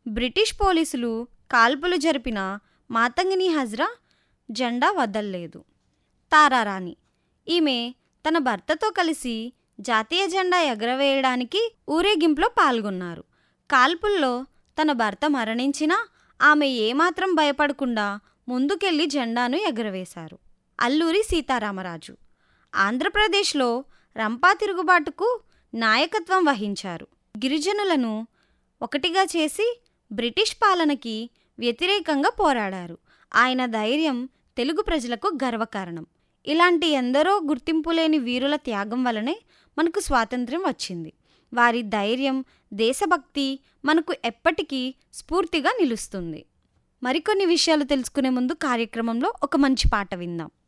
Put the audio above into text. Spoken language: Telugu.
బ్రిటిష్ పోలీసులు కాల్పులు జరిపిన మాతంగిని హజ్రా జెండా వదల్లేదు తారారాణి ఈమె తన భర్తతో కలిసి జాతీయ జెండా ఎగరవేయడానికి ఊరేగింపులో పాల్గొన్నారు కాల్పుల్లో తన భర్త మరణించినా ఆమె ఏమాత్రం భయపడకుండా ముందుకెళ్లి జెండాను ఎగరవేశారు అల్లూరి సీతారామరాజు ఆంధ్రప్రదేశ్లో రంపా తిరుగుబాటుకు నాయకత్వం వహించారు గిరిజనులను ఒకటిగా చేసి బ్రిటిష్ పాలనకి వ్యతిరేకంగా పోరాడారు ఆయన ధైర్యం తెలుగు ప్రజలకు గర్వకారణం ఇలాంటి ఎందరో గుర్తింపు లేని వీరుల త్యాగం వలనే మనకు స్వాతంత్ర్యం వచ్చింది వారి ధైర్యం దేశభక్తి మనకు ఎప్పటికీ స్ఫూర్తిగా నిలుస్తుంది మరికొన్ని విషయాలు తెలుసుకునే ముందు కార్యక్రమంలో ఒక మంచి పాట విందాం